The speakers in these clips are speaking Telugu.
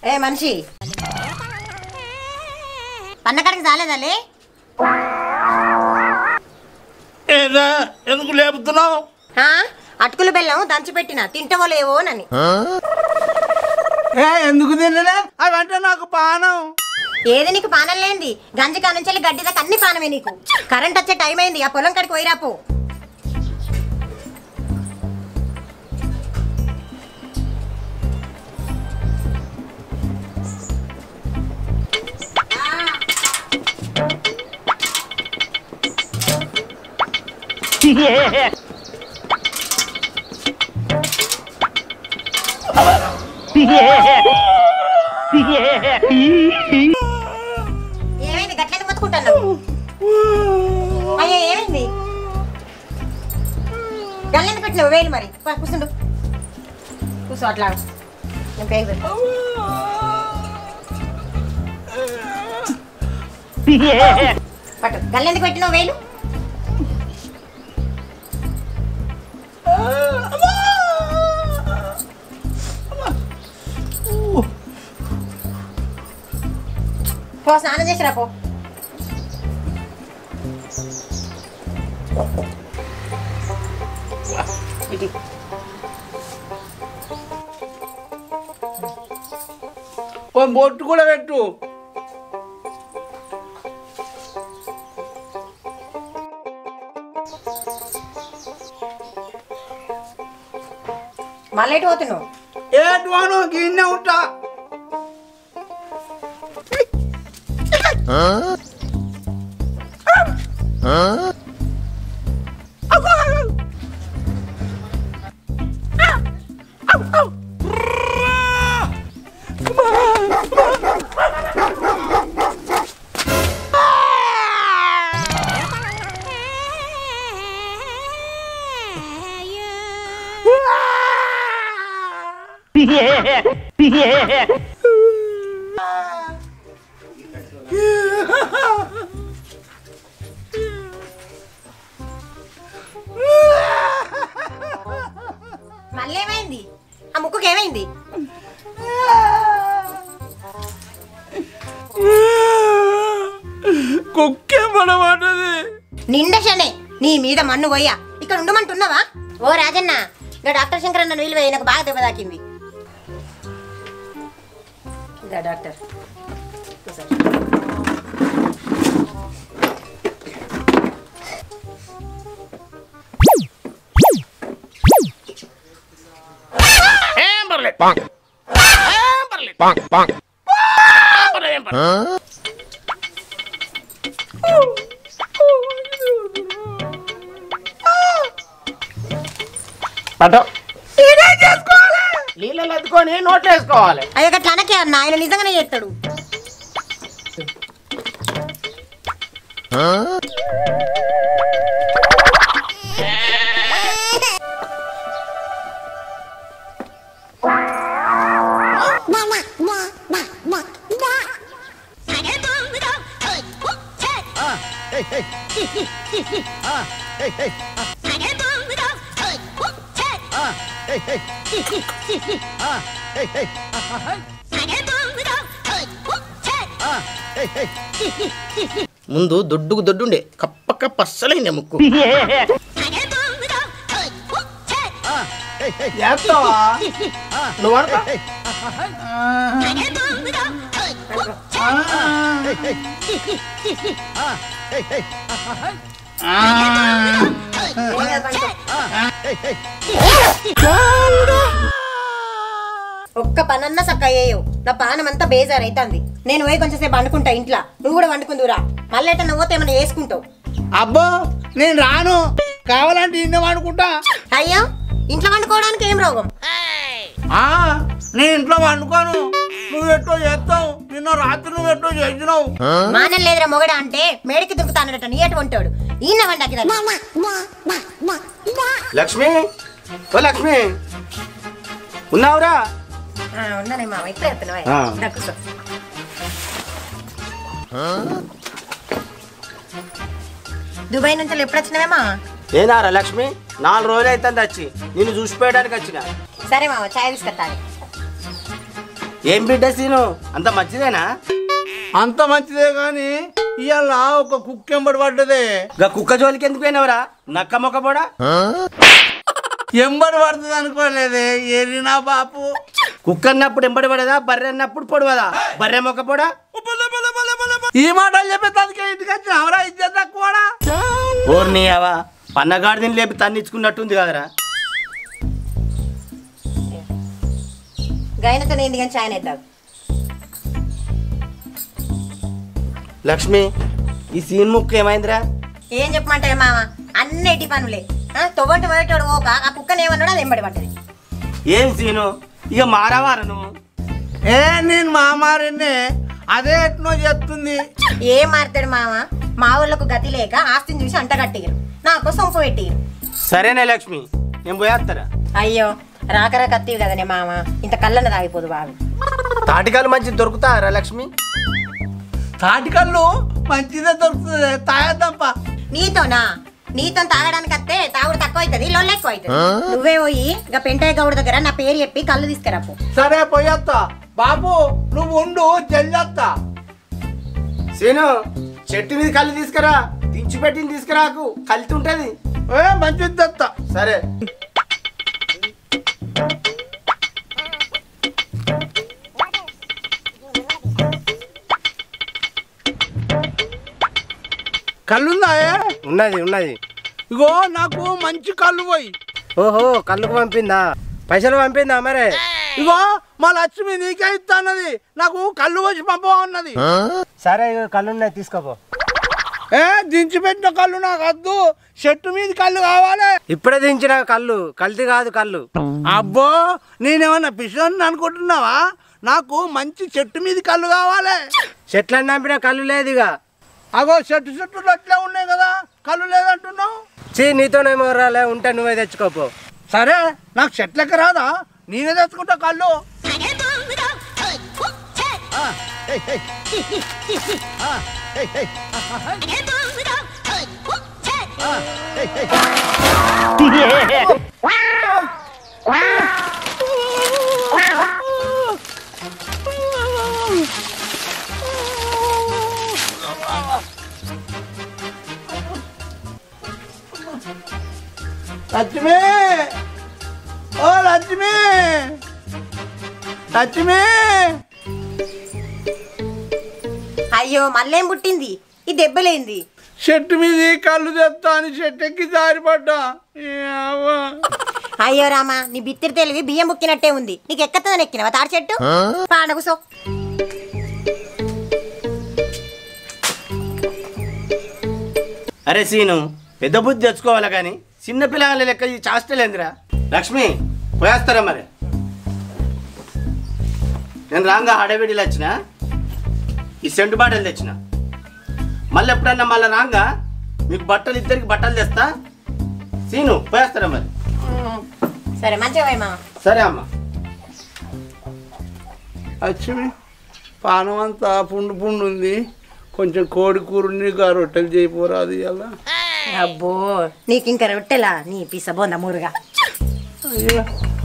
ఏ మనిషి పన్నకాడికి చాలేదాలే ఏదా ఎందుకు లేపుతున్నావు ఆ, అటుకులు బెల్లం దంచిపెట్టిన తింటవో లేవో నని ఏ ఎందుకు తినలే అవంటే నాకు పానం ఏది నీకు పానం లేనిది గంజి కానుంచి గడ్డి దాకా అన్ని పానమే నీకు కరెంట్ వచ్చే టైం అయింది ఆ పొలం కాడికి పోయిరాపో ఏమైంది గట్లని మొత్తుకుంటున్నావు అయ్యో ఏమైంది గల్లెందుకు పెట్టినావు వేలు మరి పా, కూర్చుండు కూర్చో అట్లా నేను పేరు పెట్టు. పట్టు గల్లెందుకు పెట్టినావు వేలు పో స్నానం చేసిరా పో ఇటు ఓ బొట్టు కూడా పెట్టు మళ్ళీ ఎటు పోతున్నావు ఏటువాను గిన్నె ఉంటా మళ్ళీ ఏమైంది ఆ ముక్కుకి ఏమైంది కుక్కే పడబడ్డది నిండశనే నీ మీద మన్ను పోయ్యా ఇక్కడ ఉండమంటున్నావా ఓ రాజన్న ఇంకా డాక్టర్ శంకర్ అన్న నీళ్ళు వేయి నాకు బాగా దెబ్బ తాకింది ఇదా డాక్టర్ కూర్చో. ఏం పర్లేదు ఏం పర్లేదు ఏం పర్లేదు, ఏం పర్లేదు. పట్టు నీళ్ళలో ఎత్తుకొని నోట్లో వేసుకోవాలి అయ్యో అట్లా అనకే అన్న ఆయన నిజంగానే చేస్తాడు ముందు దొడ్డుకు దొడ్డుండే కప్ప కప్ప అస్సలైందే ముక్కు నువ్వు అనుకో. ఒక్క పనన్నా సక్క అయ్యేయో నా పానం అంతా బేజార్ అవుతుంది నేను పోయి కొంచెం సేపు వండుకుంటా ఇంట్లో నువ్వు కూడా వండుకుందురా మళ్ళీ ఎట్లా నువ్వు ఏమైనా వేసుకుంటావు అబ్బో నేను రాను కావాలంటే ఇన్నే వాడుకుంటా అయ్యో ఇంట్లో వండుకోవడానికి ఏం రోగం ఆ, నేను ఇంట్లో వండుకోను నువ్వు ఎట్టో చేస్తావు నిన్న రాత్రి నువ్వు ఎట్టో చేసినావు మానం లేదురా మొగడ అంటే మేడికి దుక్కుతానట నీ ఎటు ఉంటాడు ఈయన వండాకి లక్ష్మి ఓ లక్ష్మి ఉన్నావురా ఉన్నానే మామ ఇప్పుడే చెప్తున్నావా ఆ. దా కూర్చో. దుబాయ్ నుంచి ఎప్పుడు వచ్చినావేమా ఏనారా లక్ష్మి నాలుగు రోజులు అవుతుంది వచ్చి నిన్ను చూసిపోయడానికి వచ్చిన సరే మామ చాయ్ తీసుకొస్తాను ఏం బిడ్డ సీను అంత మంచిదేనా అంత మంచిదే కానీ ఇవాళ ఒక కుక్క ఎంబడి పడ్డదే గా కుక్క జోలికి ఎందుకు పోయినవరా నక్క మొక్క పోడా ఎంబడి పడుతుంది అనుకోలేదే ఏరినా బాపు కుక్క అన్నప్పుడు ఎంబడి పడదా బర్రె అన్నప్పుడు పొడవదా బర్రె మొక్క పోడా ఈ మాటలు చెప్పే తనకి ఇంటికి వచ్చిన అవరా ఇచ్చే తక్కువడా ఓర్ని అవా పన్నగాడిని లేపి తన్నిచ్చుకున్నట్టుంది కదరా గైనతో నేను కానీ చాయన ఇద్దాం లక్ష్మి ఈ సీన్ ముక్క ఏమైందిరా ఏం చెప్పమంటావు మామ అన్నిటి పనులే ఆ, తొవ్వంటి పోయేటోడు ఓక ఆ కుక్కని ఏమన్నాడు అది ఎంబడి పడ్డది ఏం సీను ఇక మారావారా నువ్వు ఏ నేను మామారిని అదే ఎట్నో చెప్తుంది ఏం మారుతాడు మామ మా ఊళ్ళకు గతి లేక ఆస్తిని చూసి అంటగట్టిరు నాకు సొంపు పెట్టిరు సరేనే లక్ష్మి నేను పోయేస్తారా అయ్యో రాకరా కత్తివి కదనే మామ ఇంత కళ్ళన్న తాగిపోదు బాగా తాటికాలు మంచి దొరుకుతారా లక్ష్మి తాటికల్లు మంచిదే దొరుకుతుంది తాగద్దాంప నీతోనా నీతో తాగడానికి వస్తే తాగుడు తక్కువ అవుతుంది లొల్ల ఎక్కువ అవుతుంది నువ్వే పోయి ఇక పెంటయ్య గౌడ దగ్గర నా పేరు చెప్పి కళ్ళు తీసుకురాపు సరే పోయేస్తా బాబు నువ్వు ఉండు జల్లేస్తా సీను చెట్టు మీద కళ్ళు తీసుకురా దించి పెట్టింది తీసుకురాకు కలిసి ఉంటది ఏ మంచిది తెస్తా సరే కళ్ళుందా ఏ? ఉన్నది ఉన్నది ఇగో నాకు మంచి కళ్ళు పోయి ఓహో కళ్ళుకు పంపిందా పైసలు పంపిందా మరే ఇగో మా లక్ష్మి నీకే ఇస్తానది నాకు కళ్ళు వచ్చి పంపమన్నది సరే కళ్ళు ఉన్నాయి తీసుకోపో ఏ దించి పెట్టిన కళ్ళు నాకు వద్దు చెట్టు మీద కళ్ళు కావాలి ఇప్పుడే దించిన కళ్ళు కల్తీ కాదు కళ్ళు అబ్బో నేనేమన్నా పిషన్ అనుకుంటున్నావా నాకు మంచి చెట్టు మీద కళ్ళు కావాలి చెట్లను నంపిన కళ్ళు లేదు ఇక అగో చెట్టు చెట్టులు అట్లే ఉన్నాయి కదా కళ్ళు లేదంటున్నావు చీ నీతోనేమో రాలే ఉంటే నువ్వే తెచ్చుకోపో సరే నాకు చెట్లకి రాదా నేనే తెచ్చుకుంటా కళ్ళు లక్ష్మి ఓ లక్ష్మి లక్ష్మి అయ్యో మళ్ళేం పుట్టింది ఈ దెబ్బలేంది చెట్టు మీద ఈ కళ్ళు తెస్తా అని చెట్టు ఎక్కి జారిపడ్డా ఏ అవ్వ. అయ్యో రామా నీ బిత్తిరి తెలివి బియ్యం ముక్కినట్టే ఉంది నీకు ఎక్కతుందని ఎక్కినవా తాడి చెట్టు పాడగుసో అరే సీను పెద్ద బుద్ధి తెచ్చుకోవాలి కానీ చిన్న పిల్లల లెక్క ఈ చాష్టలేందిరా లక్ష్మి పోయేస్తారా మరి నేను రాంగా హడబిడిలు వచ్చిన ఈ సెంటు బాటలు తెచ్చిన మళ్ళీ ఎప్పుడన్నా మళ్ళీ రాంగా మీకు బట్టలు ఇద్దరికి బట్టలు తెస్తా సీను పోయేస్తారా మరి సరే మంచిగా పోయి మామ సరే అమ్మా లక్ష్మి పానం అంతా పుండు పుండు ఉంది కొంచెం కోడి కూరని రొట్టెలు చేయిపోరాదు ఇవాళ అబ్బో నీకు ఇంకా రొట్టెలా నీ పిసబోంద మురుగా అయ్యో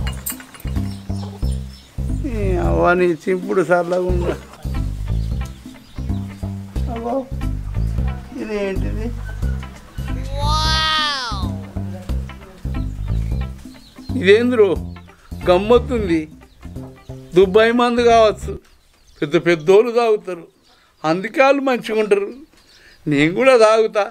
ఈ అవ్వ నీ చింపుడు సరళగా ఉందా అవ్వ ఇదేంటిది ఇదేంద్రు గమ్మత్తుంది దుబాయ్ మందు కావచ్చు పెద్ద పెద్దోళ్ళు తాగుతారు అందుకే వాళ్ళు మంచిగా ఉంటారు నేను కూడా తాగుతా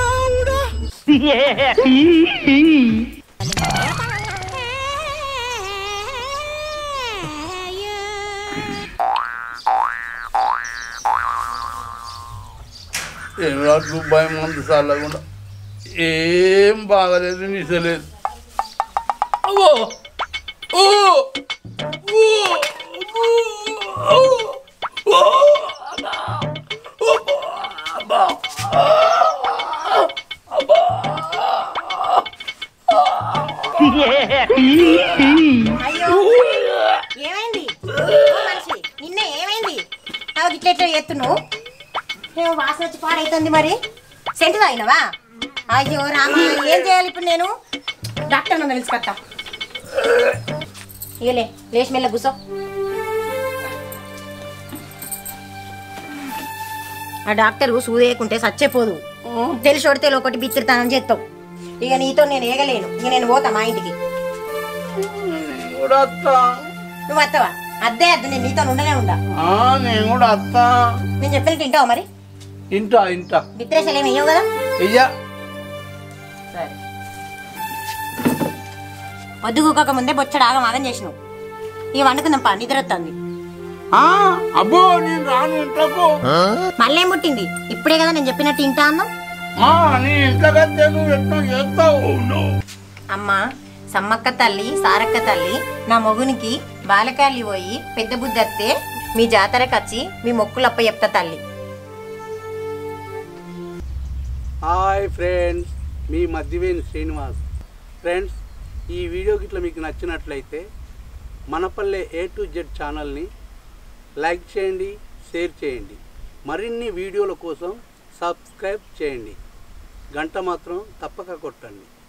ఎర్ర దుబాయ్ మందు చల్లకుండా ఏం బాగలేదు నిసలేదు అవ్వో ఓ ఓ ఓ ఓ అయ్యో ఏమైంది ఓ మనిషి నిన్న ఏమైంది నాకు ఇట్లా ఇట్లా ఎత్తున్నావు ఏమో వాసన వచ్చి పాడైతుంది మరి సెంటు తాగినవా అయ్యో రామా ఏం చేయాలి ఇప్పుడు నేను డాక్టర్ నన్ను తెలుసుకొస్తా ఇగలే లేచి మెల్ల కూసో ఆ డాక్టర్ సూదేయకుంటే సచ్చేపోదు తెలిసి కొడితే ఒకటి బిత్తిరితానని చేస్తావు ఇక నీతో నేను ఏగలేను ఇక నేను పోతా మా ఇంటికి నేను కూడా వస్తా నువ్వు వస్తావా అద్దే అద్దు నేను నీతో ఉండనే ఉండా ఆ, నేను కూడా వస్తా నేను చెప్పిన తింటావు మరి ఇంటా ఇంటా బిత్రేసలు ఏమి వేయవు కదా ఇయ్యా సరే వద్దు కూకోక ముందే బొచ్చడు ఆగం ఆగం చేసినావు ఇక వండుకుందాం పా నిద్ర వస్తుంది ఆ, అబ్బో నేను రాను ఇంట్లోకు మళ్ళీ ముట్టింది ఇప్పుడే కదా నేను చెప్పినట్టు తింటా అన్నావు ఆ, నీ ఇంట్లోకి వస్తే నువ్వు ఎట్లా చేస్తావు అమ్మా సమ్మక్క తల్లి సారక్క తల్లి నా మొగునికి బాలకాలి పోయి పెద్ద బుద్ధి వస్తే మీ జాతరకు వచ్చి మీ మొక్కులు అప్ప చెప్తా తల్లి హాయ్ ఫ్రెండ్స్ మీ మధ్యవేణి శ్రీనివాస్ ఫ్రెండ్స్ ఈ వీడియో గిట్ల మీకు నచ్చినట్లయితే మనపల్లె ఏ టు జెడ్ ఛానల్ని లైక్ చేయండి షేర్ చేయండి మరిన్ని వీడియోల కోసం సబ్స్క్రైబ్ చేయండి గంట మాత్రం తప్పక కొట్టండి